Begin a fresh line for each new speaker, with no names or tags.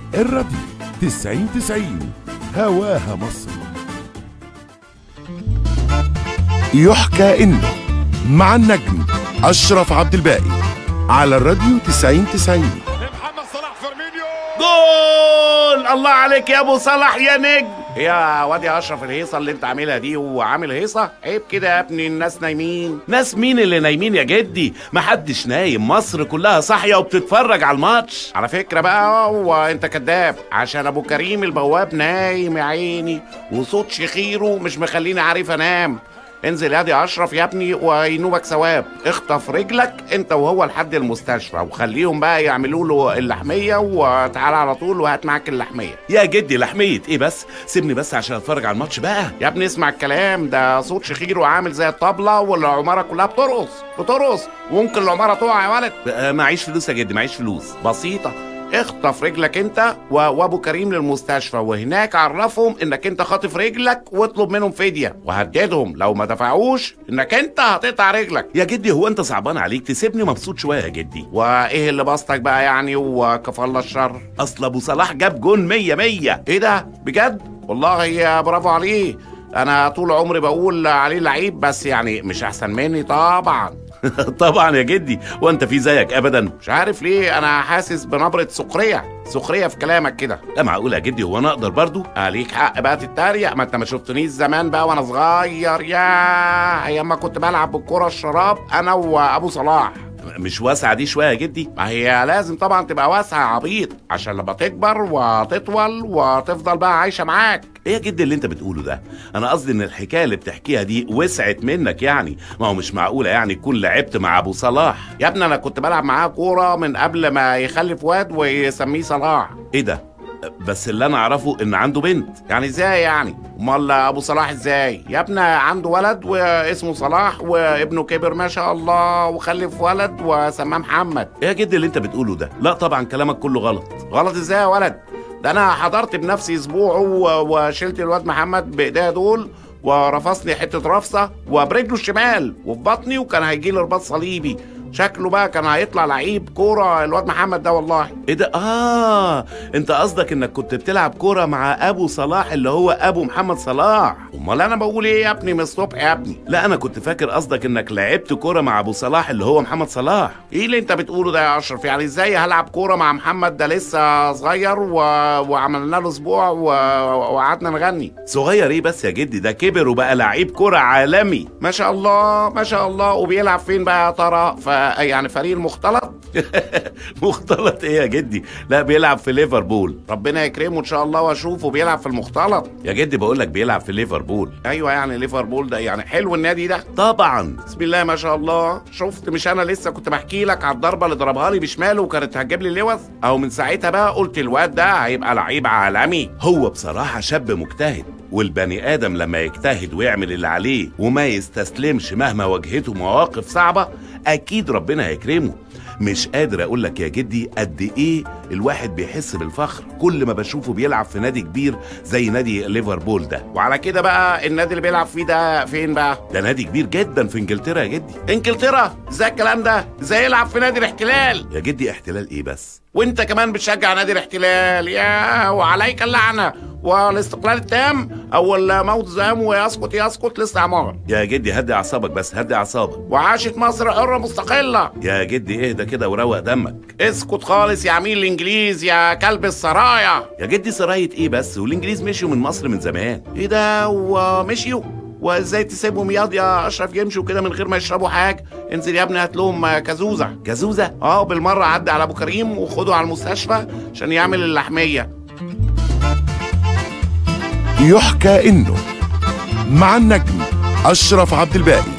الراديو 90 90 هواها مصر يحكى انه مع النجم اشرف عبد الباقي على الراديو 90 90
محمد صلاح فيرمينيو
جول الله عليك يا ابو صلاح يا نجم يا واد يا اشرف الهيصه اللي انت عاملها دي وعامل هيصه عيب كده يا ابني الناس نايمين ناس مين اللي نايمين يا جدي محدش نايم مصر كلها صاحيه وبتتفرج على الماتش على فكره بقى هو انت كذاب عشان ابو كريم البواب نايم يا عيني وصوت شخيره مش مخليني عارف انام انزل يا دي اشرف يا ابني وينوبك ثواب اخطف رجلك انت وهو لحد المستشفى وخليهم بقى يعملوا له اللحميه وتعالى على طول وهات معاك اللحميه يا جدي لحميه ايه بس سيبني بس عشان اتفرج على الماتش بقى يا ابني اسمع الكلام ده صوت شخيره عامل زي الطبله والعماره كلها بترقص بترقص وممكن العماره تقع يا ولد آه، معيش فلوس يا جدي معيش فلوس بسيطه اخطف رجلك انت و- وابو كريم للمستشفى وهناك عرفهم انك انت خاطف رجلك واطلب منهم فديه وهددهم لو ما دفعوش انك انت هتقطع رجلك يا جدي هو انت صعبان عليك تسيبني مبسوط شويه يا جدي وايه اللي بسطك بقى يعني وكفى الله الشر اصل ابو صلاح جاب جون مية مية ايه ده بجد والله يا برافو عليه انا طول عمري بقول عليه لعيب بس يعني مش احسن مني طبعا طبعا يا جدي وانت في زيك ابدا مش عارف ليه انا حاسس بنبره سخريه سخريه في كلامك كده لا معقول يا جدي هو انا اقدر برضو عليك حق بقى تتريق ما انت ما شفتنيش زمان بقى وانا صغير يا ايام ما كنت بلعب بالكره الشراب انا وابو صلاح مش واسعه دي شويه يا جدي ما هي لازم طبعا تبقى واسعه يا عبيط عشان لما تكبر وتطول وتفضل بقى عايشه معاك ايه يا جدي اللي انت بتقوله ده انا قصدي ان الحكايه اللي بتحكيها دي وسعت منك يعني ما هو مش معقوله يعني تكون لعبت مع ابو صلاح يا ابني انا كنت بلعب معاه كوره من قبل ما يخلف واد ويسميه صلاح ايه ده بس اللي انا اعرفه ان عنده بنت يعني ازاي يعني امال ابو صلاح ازاي يا ابني عنده ولد واسمه صلاح وابنه كبر ما شاء الله وخلف ولد وسماه محمد ايه يا جدي اللي انت بتقوله ده لا طبعا كلامك كله غلط غلط ازاي يا ولد ده انا حضرت بنفسي اسبوعه و- وشلت الواد محمد بايديا دول ورفصني حته رفصه وبرجله الشمال وفي بطني وكان هيجي لي رباط صليبي شكله بقى كان هيطلع لعيب كوره الواد محمد ده والله ايه ده اه انت قصدك انك كنت بتلعب كوره مع ابو صلاح اللي هو ابو محمد صلاح امال انا بقول ايه يا ابني من الصبح يا ابني لا انا كنت فاكر قصدك انك لعبت كوره مع ابو صلاح اللي هو محمد صلاح ايه اللي انت بتقوله ده يا اشرف يعني ازاي هلعب كوره مع محمد ده لسه صغير و... وعملنا له اسبوع و... وقعدنا نغني صغير ايه بس يا جدي ده كبر وبقى لعيب كوره عالمي ما شاء الله ما شاء الله وبيلعب فين بقى يا ترى ف... يعني فريق المختلط مختلط ايه يا جدي لا بيلعب في ليفربول ربنا يكرمه ان شاء الله واشوفه بيلعب في المختلط يا جدي بقول لك بيلعب في ليفربول ايوه يعني ليفربول ده يعني حلو النادي ده طبعا بسم الله ما شاء الله شفت مش انا لسه كنت بحكي لك على الضربه اللي ضربها لي بشماله وكانت هتجيب لي اللوز او من ساعتها بقى قلت الواد ده هيبقى لعيب عالمي هو بصراحه شاب مجتهد والبني ادم لما يجتهد ويعمل اللي عليه وما يستسلمش مهما واجهته مواقف صعبه اكيد ربنا هيكرمه مش قادر اقول لك يا جدي قد ايه الواحد بيحس بالفخر كل ما بشوفه بيلعب في نادي كبير زي نادي ليفربول ده وعلى كده بقى النادي اللي بيلعب فيه ده فين بقى ده نادي كبير جدا في انجلترا يا جدي انجلترا ازاي الكلام ده ازاي يلعب في نادي الاحتلال يا جدي احتلال ايه بس وانت كمان بتشجع نادي الاحتلال يا وعليك اللعنه والاستقلال التام او الموت زام ويسقط يسقط الاستعمار
يا جدي هدي اعصابك بس هدي اعصابك
وعاشت مصر حره مستقله
يا جدي اهدى كده وروق دمك
اسكت خالص يا عميل الانجليز يا كلب السرايا
يا جدي سراية ايه بس والانجليز مشيوا من مصر من زمان
ايه ده ومشيوا وازاي تسيبهم ياض يا اشرف يمشوا كده من غير ما يشربوا حاجه انزل يا ابني هات لهم كازوزه
جازوزة
اه بالمره عدي على ابو كريم وخده على المستشفى عشان يعمل اللحميه
يحكى انه مع النجم اشرف عبد الباقي